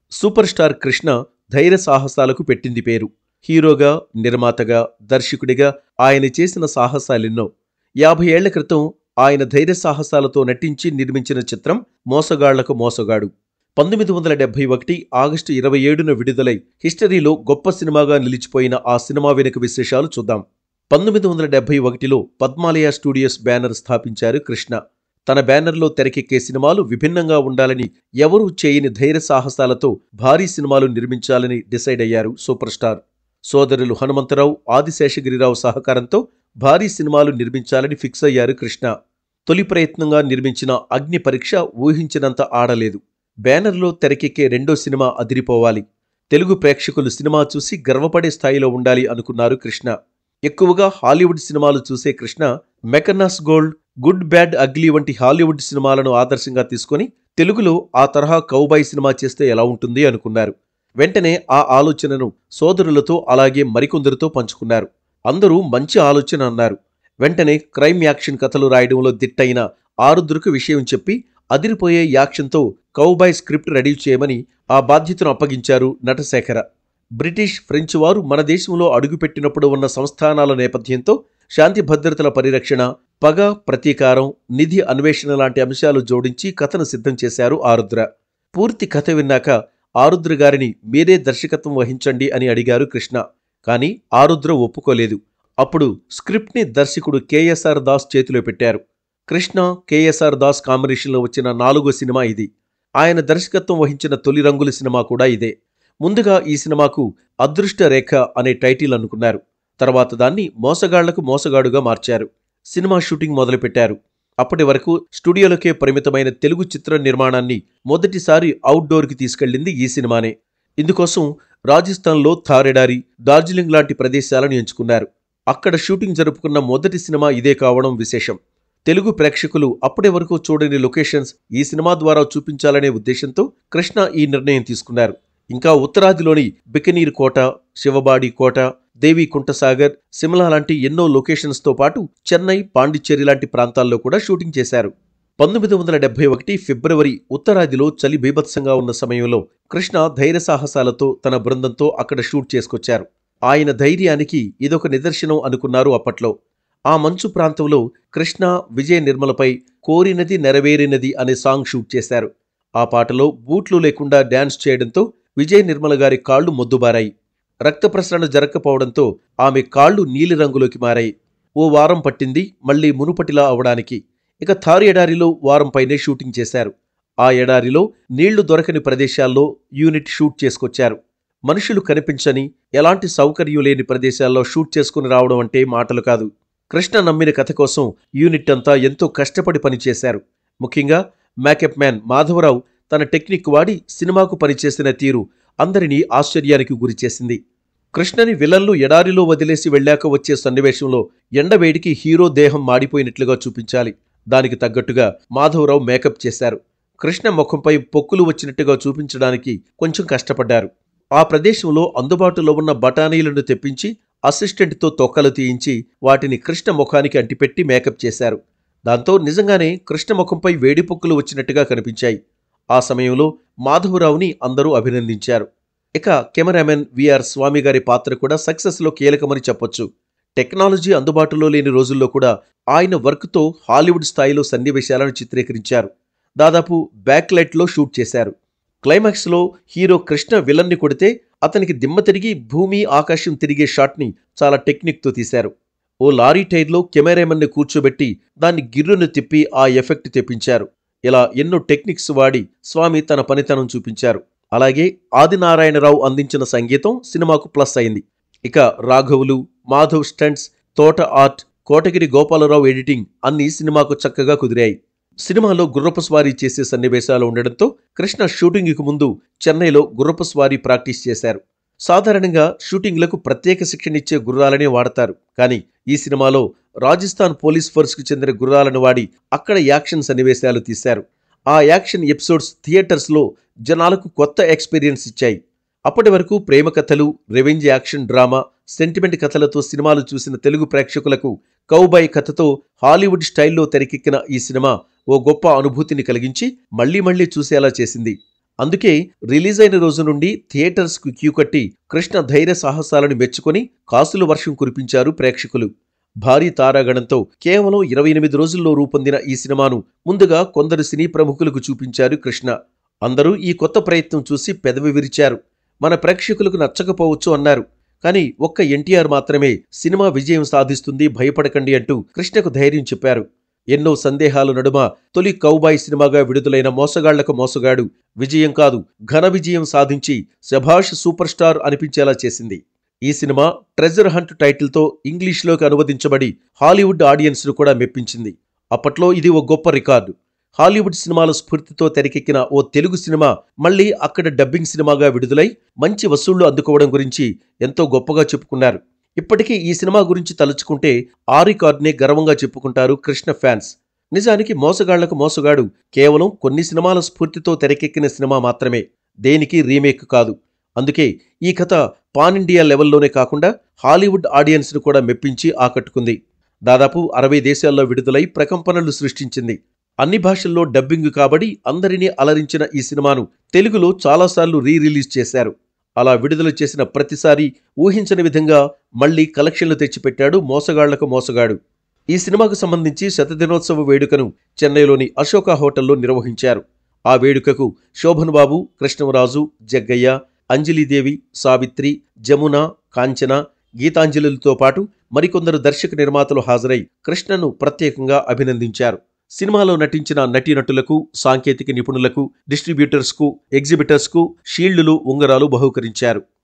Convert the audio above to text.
super star Krishna ధైర్య సాహసాలకు పెట్టింది పేరు హీరోగా నిర్మాతగా దర్శకుడిగా ఆయన చేసిన సాహసాలెన్నో యాభై ఏళ్ల క్రితం ఆయన ధైర్య సాహసాలతో నటించి నిర్మించిన చిత్రం మోసగాళ్లకు మోసగాడు పంతొమ్మిది వందల డెబ్బై ఒకటి ఆగస్టు ఇరవై ఏడున విడుదలై హిస్టరీలో గొప్ప సినిమాగా నిలిచిపోయిన ఆ సినిమా వెనుక విశేషాలు చూద్దాం పంతొమ్మిది వందల డెబ్బై ఒకటిలో పద్మాలయ స్టూడియోస్ బ్యానర్ స్థాపించారు కృష్ణ తన బ్యానర్లో తెరకెక్కే సినిమాలు విభిన్నంగా ఉండాలని ఎవరూ చేయని ధైర్య సాహసాలతో భారీ సినిమాలు నిర్మించాలని డిసైడ్ అయ్యారు సూపర్ స్టార్ సోదరులు హనుమంతరావు ఆదిశేషగిరిరావు సహకారంతో భారీ సినిమాలు నిర్మించాలని ఫిక్స్ అయ్యారు కృష్ణ తొలి ప్రయత్నంగా నిర్మించిన అగ్ని పరీక్ష ఊహించినంత ఆడలేదు బ్యానర్లో తెరకెక్కే రెండో సినిమా అదిరిపోవాలి తెలుగు ప్రేక్షకులు సినిమా చూసి గర్వపడే స్థాయిలో ఉండాలి అనుకున్నారు కృష్ణ ఎక్కువగా హాలీవుడ్ సినిమాలు చూసే Krishna Mackenna's gold good bad ugly వంటి హాలీవుడ్ సినిమాలను ఆదర్శంగా తీసుకొని తెలుగులో ఆ తరహా కౌబాయ్ సినిమా చేస్తే ఎలా ఉంటుంది అనుకున్నారు వెంటనే ఆ ఆలోచనను సోదరులతో అలాగే మరికొందరితో పంచుకున్నారు అందరూ మంచి ఆలోచన అన్నారు వెంటనే క్రైమ్ యాక్షన్ కథలు రాయడంలో దిట్టయిన ఆరుద్రకు విషయం చెప్పి అదిరిపోయే యాక్షన్తో కౌబాయ్ స్క్రిప్ట్ రెడీ చేయమని ఆ బాధ్యతను అప్పగించారు నటశేఖర బ్రిటిష్ ఫ్రెంచ్ వారు మన దేశంలో అడుగుపెట్టినప్పుడు ఉన్న సంస్థానాల నేపథ్యంతో శాంతి భద్రతల పరిరక్షణ పగ ప్రతీకారం నిధి అన్వేషణ లాంటి అంశాలు జోడించి కథను సిద్ధం చేశారు ఆరుద్ర పూర్తి కథ విన్నాక ఆరుద్ర గారిని మీరే దర్శకత్వం వహించండి అని అడిగారు కృష్ణ కానీ ఆరుద్ర ఒప్పుకోలేదు అప్పుడు స్క్రిప్ట్ని దర్శకుడు కేఎస్ఆర్ దాస్ చేతిలో పెట్టారు కృష్ణ కేఎస్ఆర్ దాస్ కాంబినేషన్లో వచ్చిన నాలుగో సినిమా ఇది ఆయన దర్శకత్వం వహించిన తొలి రంగుల సినిమా కూడా ఇదే ముందుగా ఈ సినిమాకు అదృష్ట రేఖ అనే టైటిల్ అనుకున్నారు తర్వాత దాన్ని మోసగాళ్లకు మోసగాడుగా మార్చారు సినిమా షూటింగ్ మొదలుపెట్టారు అప్పటి వరకు స్టూడియోలకే పరిమితమైన తెలుగు చిత్ర నిర్మాణాన్ని మొదటిసారి అవుట్డోర్కి తీసుకెళ్లింది ఈ సినిమానే ఇందుకోసం రాజస్థాన్లో థారెడారి డార్జిలింగ్ లాంటి ప్రదేశాలను ఎంచుకున్నారు అక్కడ షూటింగ్ జరుపుకున్న మొదటి సినిమా ఇదే కావడం విశేషం తెలుగు ప్రేక్షకులు అప్పటి వరకు చూడని లొకేషన్స్ ఈ సినిమా ద్వారా చూపించాలనే ఉద్దేశంతో కృష్ణ ఈ నిర్ణయం తీసుకున్నారు ఇంకా ఉత్తరాదిలోని బికనీర్ కోట శివబాడి కోట దేవి కుంటసాగర్ సిమ్లా లాంటి ఎన్నో లొకేషన్స్తో పాటు చెన్నై పాండిచ్చేరి లాంటి ప్రాంతాల్లో కూడా షూటింగ్ చేశారు పంతొమ్మిది వందల డెబ్బై ఒకటి ఫిబ్రవరి ఉత్తరాదిలో చలి బీభత్సంగా ఉన్న సమయంలో కృష్ణ ధైర్య సాహసాలతో తన బృందంతో అక్కడ షూట్ చేసుకొచ్చారు ఆయన ధైర్యానికి ఇదొక నిదర్శనం అనుకున్నారు అప్పట్లో ఆ మంచు ప్రాంతంలో కృష్ణ విజయ నిర్మలపై కోరినది నెరవేరినది అనే సాంగ్ షూట్ చేశారు ఆ పాటలో బూట్లు లేకుండా డ్యాన్స్ చేయడంతో విజయ నిర్మల గారి కాళ్లు మొద్దుబారాయి రక్త ప్రసరణ జరగకపోవడంతో ఆమె కాళ్లు నీలిరంగులోకి మారాయి ఓ వారం పట్టింది మళ్లీ మునుపటిలా అవడానికి ఇక థార్ ఎడారిలో వారం పైనే షూటింగ్ చేశారు ఆ ఎడారిలో నీళ్లు దొరకని ప్రదేశాల్లో యూనిట్ షూట్ చేసుకొచ్చారు మనుషులు కనిపించని ఎలాంటి సౌకర్యం లేని ప్రదేశాల్లో షూట్ చేసుకుని రావడం అంటే మాటలు కాదు కృష్ణ నమ్మిన కథ కోసం యూనిట్ అంతా ఎంతో కష్టపడి పనిచేశారు ముఖ్యంగా మేకప్ మ్యాన్ మాధవరావు తన టెక్నిక్ వాడి సినిమాకు పనిచేసిన తీరు అందరినీ ఆశ్చర్యానికి గురిచేసింది కృష్ణని విలన్లు ఎడారిలో వదిలేసి వెళ్ళాక వచ్చే సన్నివేశంలో ఎండవేడికి హీరో దేహం మాడిపోయినట్లుగా చూపించాలి దానికి తగ్గట్టుగా మాధవరావు మేకప్ చేశారు కృష్ణ ముఖంపై పొక్కులు వచ్చినట్టుగా చూపించడానికి కొంచెం కష్టపడ్డారు ఆ ప్రదేశంలో అందుబాటులో ఉన్న బఠానీలను తెప్పించి అసిస్టెంట్తో తొక్కలు తీయించి వాటిని కృష్ణ ముఖానికి అంటిపెట్టి మేకప్ చేశారు దాంతో నిజంగానే కృష్ణ ముఖంపై వేడి పొక్కులు వచ్చినట్టుగా కనిపించాయి ఆ సమయంలో మాధవరావుని అందరూ అభినందించారు ఇక కెమెరామెన్ విఆర్ స్వామి గారి పాత్ర కూడా సక్సెస్లో కీలకమని చెప్పొచ్చు టెక్నాలజీ అందుబాటులో లేని రోజుల్లో కూడా ఆయన వర్క్తో హాలీవుడ్ స్థాయిలో సన్నివేశాలను చిత్రీకరించారు దాదాపు బ్యాక్లైట్లో షూట్ చేశారు క్లైమాక్స్లో హీరో కృష్ణ విలన్ని కొడితే అతనికి దిమ్మ తిరిగి భూమి ఆకాశం తిరిగే షాట్ని చాలా టెక్నిక్తో తీశారు ఓ లారీ టైర్లో కెమెరామెన్ని కూర్చోబెట్టి దాన్ని గిర్రును తిప్పి ఆ ఎఫెక్ట్ తెప్పించారు ఇలా ఎన్నో టెక్నిక్స్ వాడి స్వామి తన పనితనం చూపించారు అలాగే ఆదినారాయణరావు అందించిన సంగీతం సినిమాకు ప్లస్ అయింది ఇక రాఘవులు Madhav stunts Thota art Kotagiri Gopalarao editing అన్ని సినిమాకు చక్కగా కుదిరాయి సినిమాలో గుర్రపు స్వారీ చేసే సన్నివేశాలు ఉండడంతో కృష్ణ షూటింగ్కు ముందు చెన్నైలో గుర్రపు స్వారీ ప్రాక్టీస్ చేశారు సాధారణంగా షూటింగ్లకు ప్రత్యేక శిక్షణ ఇచ్చే గుర్రాలనే వాడతారు కానీ ఈ సినిమాలో రాజస్థాన్ పోలీస్ ఫోర్స్కి చెందిన గుర్రాలను వాడి అక్కడ యాక్షన్ సన్నివేశాలు తీశారు ఆ యాక్షన్ ఎపిసోడ్స్ థియేటర్స్లో జనాలకు కొత్త ఎక్స్పీరియన్స్ ఇచ్చాయి అప్పటి వరకు ప్రేమ కథలు రెవెంజ్ యాక్షన్ డ్రామా సెంటిమెంట్ కథలతో సినిమాలు చూసిన తెలుగు ప్రేక్షకులకు కౌబాయ్ కథతో హాలీవుడ్ స్టైల్లో తెరకెక్కిన ఈ సినిమా ఓ గొప్ప అనుభూతిని కలిగించి మళ్లీ మళ్లీ చూసేలా చేసింది అందుకే రిలీజ్ అయిన రోజు నుండి థియేటర్స్ కు క్యూ కట్టి కృష్ణ ధైర్య సాహసాలను మెచ్చుకొని కాసుల వర్షం కురిపించారు ప్రేక్షకులు భారీ తారాగణంతో కేవలం ఇరవై ఎనిమిది రోజుల్లో రూపొందిన ఈ సినిమాను ముందుగా కొందరు సినీ ప్రముఖులకు చూపించారు కృష్ణ అందరూ ఈ కొత్త ప్రయత్నం చూసి పెదవి విరిచారు మన ప్రేక్షకులకు నచ్చకపోవచ్చు అన్నారు కానీ ఒక్క ఎన్టీఆర్ మాత్రమే సినిమా విజయం సాధిస్తుంది భయపడకండి అంటూ కృష్ణకు ధైర్యం చెప్పారు ఎన్నో సందేహాల నడుమ తొలి కౌబాయ్ సినిమాగా విడుదలైన మోసగాళ్లకు మోసగాడు విజయం కాదు ఘన విజయం సాధించి శభాష్ సూపర్ స్టార్ అనిపించేలా చేసింది ఈ సినిమా ట్రెజర్ హంట్ టైటిల్తో ఇంగ్లీష్లోకి అనువదించబడి హాలీవుడ్ ఆడియన్స్ను కూడా మెప్పించింది అప్పట్లో ఇది ఓ గొప్ప రికార్డు హాలీవుడ్ సినిమాల స్ఫూర్తితో తెరకెక్కిన ఓ తెలుగు సినిమా మళ్ళీ అక్కడ డబ్బింగ్ సినిమాగా విడుదలై మంచి వసూళ్లు అందుకోవడం గురించి ఎంతో గొప్పగా చెప్పుకున్నారు ఇప్పటికీ ఈ సినిమా గురించి తలుచుకుంటే ఆ రికార్డునే గర్వంగా చెప్పుకుంటారు కృష్ణ ఫ్యాన్స్ నిజానికి మోసగాళ్లకు మోసగాడు కేవలం కొన్ని సినిమాల స్ఫూర్తితో తెరకెక్కిన సినిమా మాత్రమే దేనికి రీమేక్ కాదు అందుకే ఈ కథ పాన్ ఇండియా లెవెల్లోనే కాకుండా హాలీవుడ్ ఆడియన్స్ను కూడా మెప్పించి ఆకట్టుకుంది దాదాపు అరవై దేశాల్లో విడుదలై ప్రకంపనలు సృష్టించింది అన్ని భాషల్లో డబ్బింగ్ కాబడి అందరినీ అలరించిన ఈ సినిమాను తెలుగులో చాలాసార్లు రీ రిలీజ్ చేశారు అలా విడుదల చేసిన ప్రతిసారి ఊహించని విధంగా మళ్లీ కలెక్షన్లు తెచ్చిపెట్టాడు మోసగాళ్లకు మోసగాడు ఈ సినిమాకు సంబంధించి శతదినోత్సవ వేడుకను చెన్నైలోని అశోక హోటల్లో నిర్వహించారు ఆ వేడుకకు శోభన్ బాబు కృష్ణరాజు జగ్గయ్య అంజలిదేవి సావిత్రి జమున కాంచన గీతాంజలిలతో పాటు మరికొందరు దర్శక నిర్మాతలు హాజరై కృష్ణను ప్రత్యేకంగా అభినందించారు సినిమాలో నటించిన నటీనటులకు సాంకేతిక నిపుణులకు డిస్ట్రిబ్యూటర్స్కు ఎగ్జిబిటర్స్కు షీల్డులు ఉంగరాలు బహూకరించారు